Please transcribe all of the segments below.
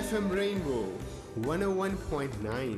FM Rainbow 101.9.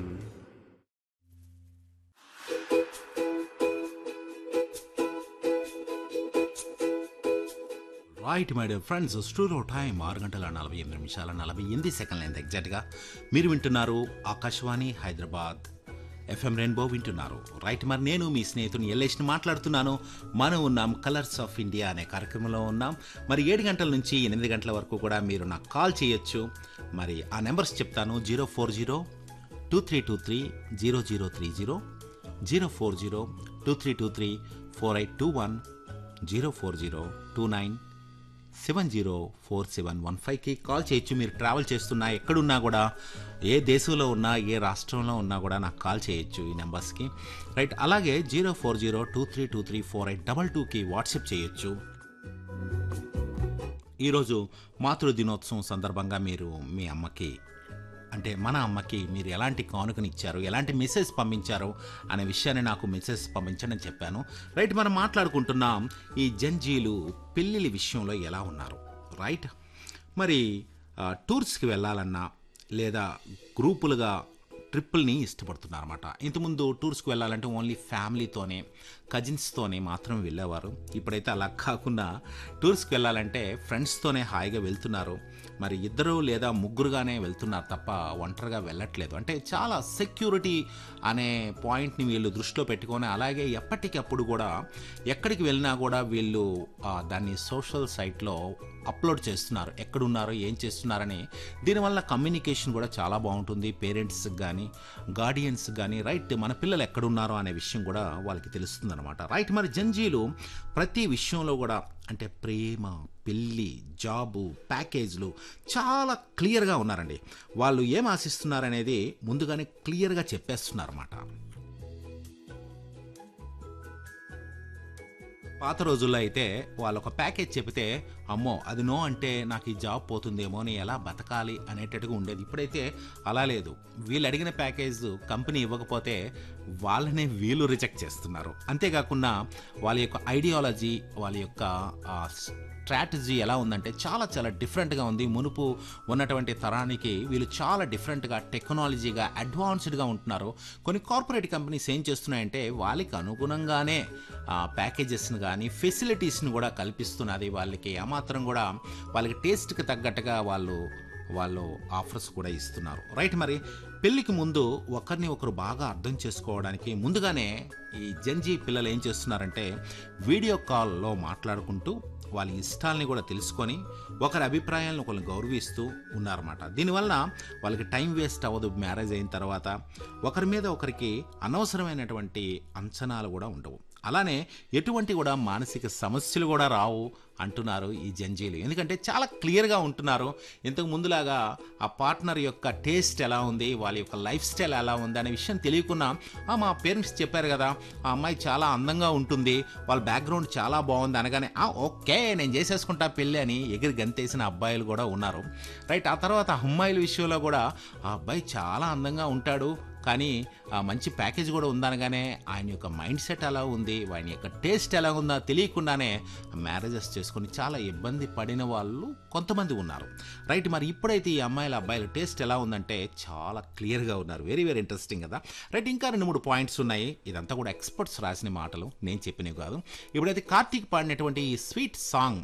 Right my dear friends studio time ఆరు గంటల నలభై ఎనిమిది నిమిషాల నలభై ఎనిమిది సెకండ్ల అయింది ఎగ్జాక్ట్గా మీరు వింటున్నారు ఆకాశవాణి హైదరాబాద్ ఎఫ్ఎం రెయిన్బో వింటున్నారు రైట్ మరి నేను మీ స్నేహితుని ఎల్లేష్ని మాట్లాడుతున్నాను మనం ఉన్నాం కలర్స్ ఆఫ్ ఇండియా అనే కార్యక్రమంలో ఉన్నాం మరి ఏడు గంటల నుంచి ఎనిమిది గంటల వరకు కూడా మీరు నాకు కాల్ చేయొచ్చు మరి ఆ నెంబర్స్ చెప్తాను zero four zero two three two three zero zero three zero zero four zero two three two three four eight two one zero four zero two nine seven zero four seven one ఫైవ్కి call చేయొచ్చు మీరు travel చేస్తున్నా ఎక్కడున్నా కూడా ఏ దేశంలో ఉన్నా ఏ రాష్ట్రంలో ఉన్నా కూడా నాకు కాల్ చేయొచ్చు ఈ నెంబర్స్కి రైట్ అలాగే zero four zero two three two three four eight double టూకి వాట్సాప్ చేయొచ్చు ఈరోజు మాతృ దినోత్సవం సందర్భంగా మీరు మీ అమ్మకి అంటే మన అమ్మకి మీరు ఎలాంటి కానుకనిచ్చారు ఎలాంటి మెసేజ్ పంపించారు అనే విషయాన్ని నాకు మెసేజ్ పంపించండి అని చెప్పాను రైట్ మనం మాట్లాడుకుంటున్నాం ఈ జంజీలు పెళ్ళిళ్ళ విషయంలో ఎలా ఉన్నారు రైట్ మరి ఆ, టూర్స్కి వెళ్ళాలన్నా లేదా గ్రూపులుగా ట్రిప్పుల్ని ఇష్టపడుతున్నారు అనమాట ఇంతకుముందు టూర్స్కి వెళ్ళాలంటే ఓన్లీ ఫ్యామిలీతోనే కజిన్స్తోనే మాత్రం వెళ్ళేవారు ఇప్పుడైతే అలా కాకుండా టూర్స్కి వెళ్ళాలంటే ఫ్రెండ్స్తోనే హాయిగా వెళ్తున్నారు మరి ఇద్దరు లేదా ముగ్గురుగానే వెళ్తున్నారు తప్ప ఒంటరిగా వెళ్ళట్లేదు అంటే చాలా సెక్యూరిటీ అనే పాయింట్ని వీళ్ళు దృష్టిలో పెట్టుకొని అలాగే ఎప్పటికప్పుడు కూడా ఎక్కడికి వెళ్ళినా కూడా వీళ్ళు ఆ, దాన్ని సోషల్ సైట్లో అప్లోడ్ చేస్తున్నారు ఎక్కడున్నారో ఏం చేస్తున్నారని దీనివల్ల కమ్యూనికేషన్ కూడా చాలా బాగుంటుంది పేరెంట్స్కి కానీ గార్డియన్స్ కానీ రైట్ మన పిల్లలు ఎక్కడున్నారో అనే విషయం కూడా వాళ్ళకి తెలుస్తుంది అనమాట రైట్ మరి జంజీలు ప్రతి విషయంలో కూడా అంటే ప్రేమ పెళ్ళి జాబు ప్యాకేజ్లు చాలా క్లియర్గా ఉన్నారండి వాళ్ళు ఏం ఆశిస్తున్నారనేది ముందుగానే క్లియర్గా చెప్పేస్తున్నారు అన్నమాట పాత రోజుల్లో అయితే వాళ్ళు ఒక ప్యాకేజ్ చెబితే అమ్మో అది నో అంటే నాకు ఈ జాబ్ పోతుందేమో అని ఎలా బతకాలి అనేటట్టుగా ఉండేది ఇప్పుడైతే అలా లేదు వీళ్ళు అడిగిన ప్యాకేజ్ కంపెనీ ఇవ్వకపోతే వాళ్ళనే వీళ్ళు రిజెక్ట్ చేస్తున్నారు అంతేకాకుండా వాళ్ళ యొక్క ఐడియాలజీ వాళ్ళ యొక్క ఆ, స్ట్రాటజీ ఎలా ఉందంటే చాలా చాలా డిఫరెంట్గా ఉంది మునుపు ఉన్నటువంటి తరానికి వీళ్ళు చాలా డిఫరెంట్గా టెక్నాలజీగా అడ్వాన్స్డ్గా ఉంటున్నారు కొన్ని కార్పొరేట్ కంపెనీస్ ఏం చేస్తున్నాయంటే వాళ్ళకి అనుగుణంగానే ప్యాకేజెస్ని కానీ ఫెసిలిటీస్ని కూడా కల్పిస్తున్నది వాళ్ళకి ఏమాత్రం కూడా వాళ్ళకి టేస్ట్కి తగ్గట్టుగా వాళ్ళు వాళ్ళు ఆఫర్స్ కూడా ఇస్తున్నారు రైట్ మరి పెళ్ళికి ముందు ఒకరిని ఒకరు బాగా అర్థం చేసుకోవడానికి ముందుగానే ఈ జంజీ పిల్లలు ఏం చేస్తున్నారంటే వీడియో కాల్లో మాట్లాడుకుంటూ వాళ్ళ ఇష్టాలని కూడా తెలుసుకొని ఒకరి అభిప్రాయాలను ఒకరిని గౌరవిస్తూ ఉన్నారన్నమాట దీనివల్ల వాళ్ళకి టైం వేస్ట్ అవ్వదు మ్యారేజ్ అయిన తర్వాత ఒకరి మీద ఒకరికి అనవసరమైనటువంటి అంచనాలు కూడా ఉండవు అలానే ఎటువంటి కూడా మానసిక సమస్యలు కూడా రావు అంటున్నారు ఈ జంజీలు ఎందుకంటే చాలా క్లియర్గా ఉంటున్నారు ఇంతకు ముందులాగా ఆ పార్ట్నర్ యొక్క టేస్ట్ ఎలా ఉంది వాళ్ళ యొక్క లైఫ్ స్టైల్ ఎలా ఉంది అనే విషయం తెలియకున్నా "ఆ, మా పేరెంట్స్ చెప్పారు కదా ఆ అమ్మాయి చాలా అందంగా ఉంటుంది వాళ్ళ బ్యాక్గ్రౌండ్ చాలా బాగుంది అనగానే "ఆ, ఓకే నేను చేసేసుకుంటా పెళ్ళి అని ఎగిరి గంతేసిన అబ్బాయిలు కూడా ఉన్నారు రైట్ ఆ తర్వాత ఆ అమ్మాయిల విషయంలో కూడా ఆ అబ్బాయి చాలా అందంగా ఉంటాడు కానీ ఆ మంచి ప్యాకేజ్ కూడా ఉందనగానే ఆయన యొక్క మైండ్ సెట్ ఎలా ఉంది ఆయన యొక్క టేస్ట్ ఎలా ఉందో తెలియకుండానే మ్యారేజెస్ చేసుకొని చాలా ఇబ్బంది పడిన వాళ్ళు కొంతమంది ఉన్నారు రైట్ మరి ఇప్పుడైతే ఈ అమ్మాయిల అబ్బాయిల టేస్ట్ ఎలా ఉందంటే చాలా క్లియర్గా ఉన్నారు వెరీ వెరీ ఇంట్రెస్టింగ్ కదా రైట్ ఇంకా రెండు మూడు పాయింట్స్ ఉన్నాయి ఇదంతా కూడా ఎక్స్పర్ట్స్ రాసిన మాటలు నేను చెప్పినవి కాదు ఇప్పుడైతే కార్తీక్ పాడినటువంటి ఈ స్వీట్ సాంగ్